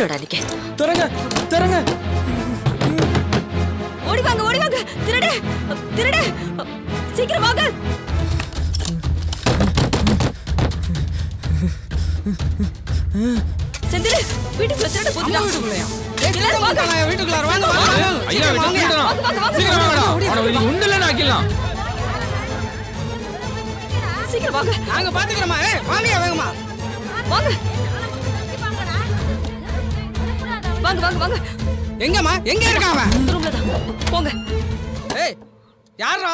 எங்கடா நிக்க திறங்க திறங்க ஓடி வாங்க ஓடி வாங்க திருடு திருடு சீக்கிரம் வாங்க செந்தில் வீட்டுக்குள்ள திருடு அம்மா வீட்டுக்குள்ளயா? ஏய், திருட வந்துட்டாங்க, வீட்டுக்குள்ளார. வாங்க, வாங்க, வாங்க. ஐயா சீக்கிரம் வாங்க. திருடலாம் வாங்க, வாங்க, வாங்க. சீக்கிரம் வாங்கடா அவனை இன்னைக்கு உண்டுல ஆக்கிடலாம் சீக்கிரம் வாங்க நாங்க பாத்துக்கிறோமா ஏய் வாங்கயா வேகமா வாங்க வாங்க வாங்க வாங்க எங்கம்மா எங்க இருக்கான் அவன் ரூம்ல தான் போங்க ஏய் யாரா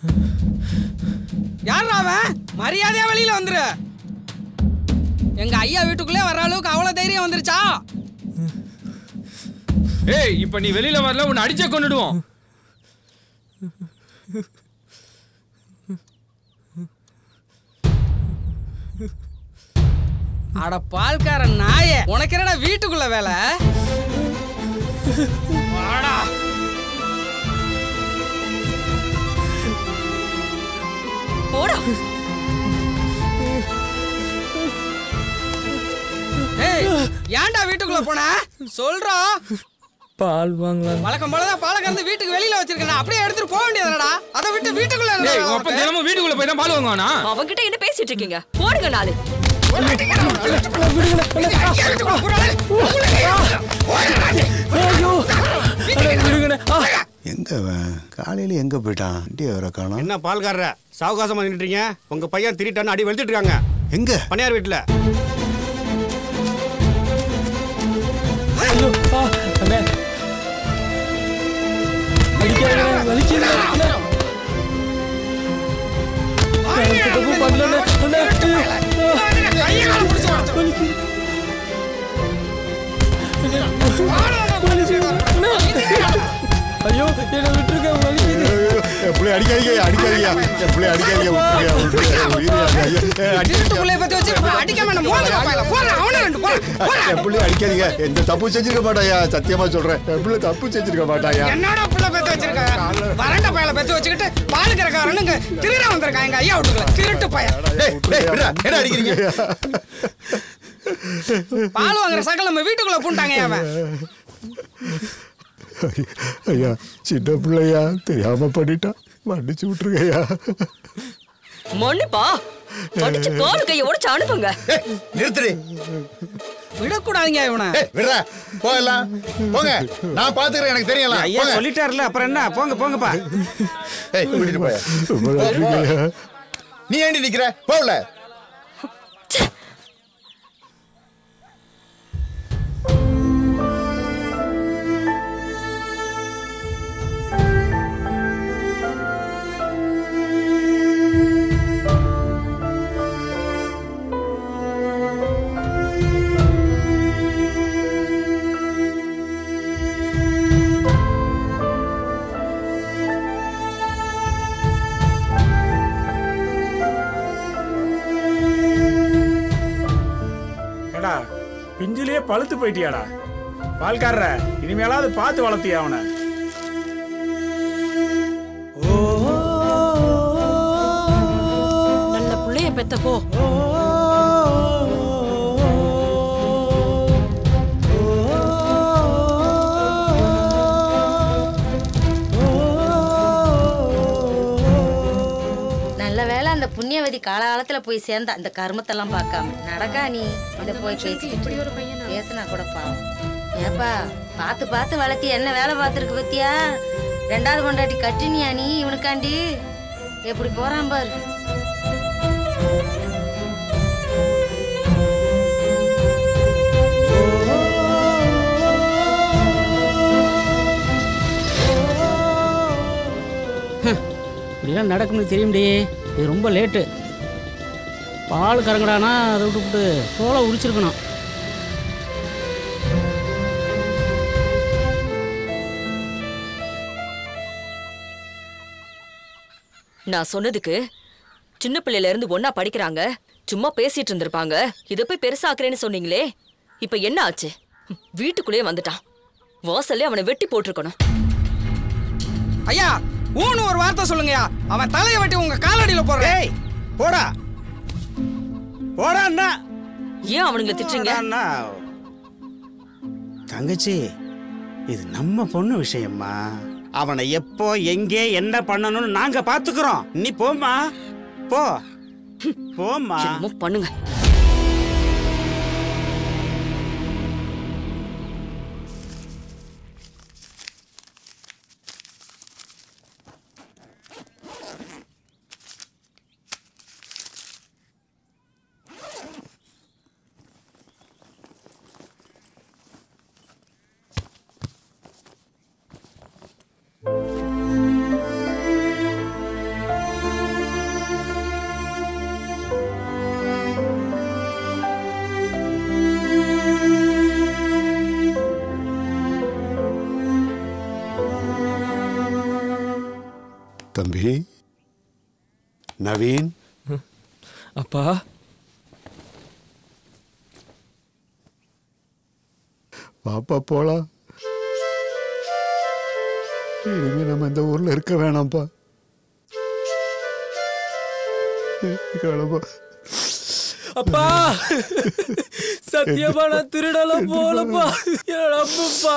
யாரா அவன் மரியாதையா வெளியில வந்துரு எங்க ஐயா வீட்டுக்குள்ளே வர அளவுக்கு அவ்வளவு தைரியம் வந்துருச்சா ஏய் இப்ப நீ வெளியில வரல உன்னை அடிச்சே கொண்டுடுவோம் அட பால்காரன் நாயே உனக்கு என்னடா வீட்டுக்குள்ள வேலை வாடா போடா ஏய் ஏன்டா வீட்டுக்குள்ள போன சொல்றா பால் வாங்கலாம் வழக்கம் போலதான் பாலை கறந்து வீட்டுக்கு வெளியில வச்சிருக்கேன் அப்படியே எடுத்துட்டு போக வேண்டியதுடா அதை விட்டு வீட்டுக்குள்ள டேய் என்னடா உன் அப்பா தினமும் வீட்டுக்குள்ள போய் தான் பால் வாங்குவானா அவன்கிட்ட என்ன பேசிட்டு இருக்கீங்க போடுங்க நாலு விடுங்கண்ணே ஆ எங்க அவன் காலையில எங்க போயிட்டான் வண்டியை வர காணோம் என்ன பால்காரர சாவகாசமா நின்றுட்டீங்க உங்க பையன் திருட்டான்னு அடி வெளுத்துட்டு இருக்காங்க எங்க பணியார் வீட்டுல ஐயோ ஆ அண்ணே அடிக்காதே வலிக்குது அண்ணே. நான் தப்பு பண்ணலண்ணே. அண்ணே, ஐயோ. ஆ, வலிக்குது. அண்ணே. ஐயோ என்ன விட்டுருக்க வலிக்குது என் பிள்ளை அடிக்காதீங்க அடிக்காதீங்க என் பிள்ளை அடிக்காதீங்க விட்டுருங்க, விட்டுருங்க, உயிரை ஐயா, ஏய், அடி- வீட்டுக்குள்ளே பத்தி வச்சு அடிக்காம என்ன மோதிர பாயில போறேன் அவனே ரெண்டு போறேன் போறேன் என் பிள்ளை அடிக்காதீங்க எந்த தப்பு செஞ்சிருக்க மாட்டாயா சத்தியமா சொல்றேன் என் பிள்ளை தப்பு செஞ்சிருக்க மாட்டாயா என்னோட பிள்ளை பெத்து வச்சிருக்காங்க வறண்ட பயல பெத்து வச்சுக்கிட்டு பால் கறக்காரனு இங்க திருட வந்திருக்கான் எங்க ஐயா வீட்டுக்குள்ள திருட்டு பையன் என்ன அடிக்கிறீங்க பால் வாங்குற சகல நம்ம வீட்டுக்குள்ள பூண்டாங்க அவன் ஐயா சின்ன பிள்ளையா தெரியாம பண்ணிட்டான் மன்னிச்சு விட்டுருங்கய்யா மன்னிப்பா படிச்சு கால் கைய உடைச்சு அனுப்புங்க நிறுத்துடி விடக்கூடாதுங்க இவனை ஏய், விடுறா போகலாம் போங்க நான் பாத்துக்கிறேன் எனக்கு தெரியல ஐயா சொல்லிட்டாருல அப்புறம் என்ன போங்க போங்கப்பா ஏய் கூட்டிட்டு போய ரொம்ப நன்றிங்கய்யா நீ ஏண்டி நிக்கிற போகல ஏடா பிஞ்சிலேயே பழுத்து போயிட்டியாடா பால்காரர இனிமேலாவது பார்த்து வளர்த்தியா அவனை நல்ல புள்ளைய பெத்த போ நல்ல வேளை அந்த புண்ணியவதி காலகாலத்துல போய் சேர்ந்தா இந்த கர்மத்தெல்லாம் பார்க்காம நடக்கா நீ இத போய் பேசி பேசினா கூட பாவம் ஏப்பா பார்த்து பார்த்து வளர்த்தி என்ன வேலை பார்த்துருக்கு பத்தியா ரெண்டாவது பொண்டாட்டி கட்டினியா நீ இவனுக்காண்டி எப்படி போறான் பாரு இப்படிலாம் நடக்கும்னு தெரியும்டி இது ரொம்ப லேட்டு பால் கறங்கடானா அதை விட்டுவிட்டு தோலை உரிச்சிருக்கணும் நான் சொன்னதுக்கு சின்ன பிள்ளையில இருந்து ஒன்னா படிக்கிறாங்க சும்மா பேசிட்டு இருந்திருப்பாங்க இத போய் பெருசாக்குறேன்னு சொன்னீங்களே இப்ப என்ன ஆச்சு வீட்டுக்குள்ளேயே வந்துட்டான் வாசல்லே அவனை வெட்டி போட்டிருக்கணும் ஐயா ஊன்னு ஒரு வார்த்தை சொல்லுங்கய்யா அவன் தலையை வெட்டி உங்க காலடியில போடுறேன் ஏய் போடா போடா அண்ணா ஏன் அவனுங்களை திட்டுறீங்க அண்ணா தங்கச்சி இது நம்ம பொண்ணு விஷயம்மா அவனை எப்போ எங்கே என்ன பண்ணணும்னு நாங்க பாத்துக்கிறோம் நீ போம்மா போ போம்மா என்னமோ பண்ணுங்க தம்பி நவீன் அப்பா வாப்பா போலாம் இனிமே நம்ம இந்த ஊர்ல இருக்க வேணாம்ப்பா கிளம்பா அப்பா சத்தியமா நான் திருடலாம் போலப்பா என்ன நம்புப்பா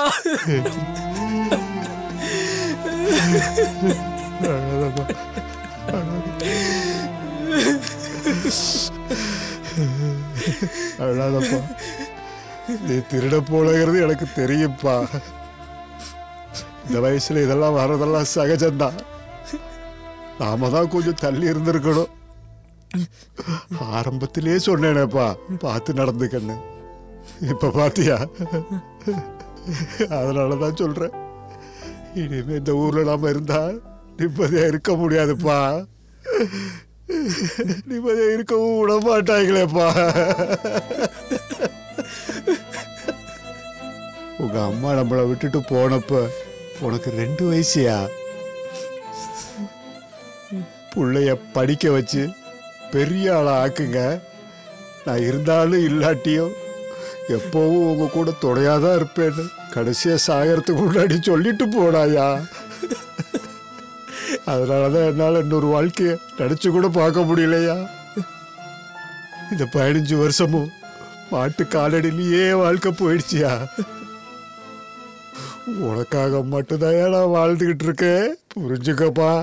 அழாதப்பா நீ திருட போலங்கிறது எனக்கு தெரியும்ப்பா இந்த வயசுல இதெல்லாம் வர்றதெல்லாம் சகஜம்தான் நாம தான் கொஞ்சம் தள்ளி இருந்திருக்கணும் ஆரம்பத்திலே சொன்னேனேப்பா பார்த்து நடந்துக்கன்னு இப்ப பாத்தியா அதனாலதான் சொல்றேன் இனிமே இந்த ஊர்ல நாம இருந்தா நிம்மதியா இருக்க முடியாதுப்பா நிம்மதியா இருக்கவும் விட மாட்டாங்களேப்பா உங்க அம்மா நம்மளை விட்டுட்டு போனப்ப உனக்கு ரெண்டு வயசியா புள்ளைய படிக்க வச்சு பெரிய ஆளா ஆக்குங்க நான் இருந்தாலும் இல்லாட்டியும் எப்பவும் உங்க கூட துணையாதான் இருப்பேன்னு கடைசியா சாகறதுக்கு முன்னாடி சொல்லிட்டு போனாயா அதனாலதான் என்னால இன்னொரு வாழ்க்கைய நினைச்சு கூட பார்க்க முடியலையா இந்த பதினஞ்சு வருஷமும் மாட்டு காலடியிலேயே வாழ்க்கை போயிடுச்சியா உனக்காக மட்டும்தான் நான் வாழ்ந்துகிட்டு இருக்கேன் புரிஞ்சுக்கப்பா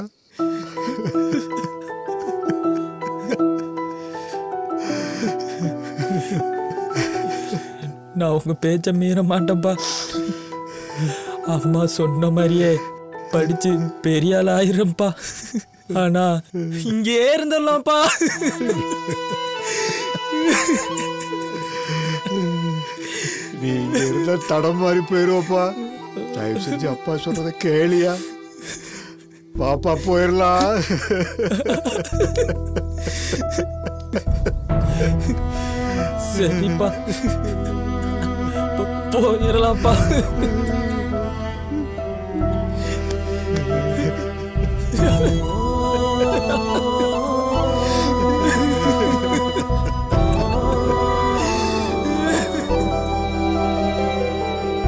நான் உங்க பேச்ச மீற மாட்டேன்ப்பா அம்மா சொன்ன மாதிரியே படிச்சு பெரிய ஆள் ஆயிரம்ப்பா ஆனா இங்கே இருந்துடலாம்ப்பா நீ இங்க இருந்த தடம் மாதிரி போயிருவப்பா தயவு செஞ்சு அப்பா சொல்றத கேளியா பாப்பா போயிடலாம் சரிப்பா போ- போயிடலாம்ப்பா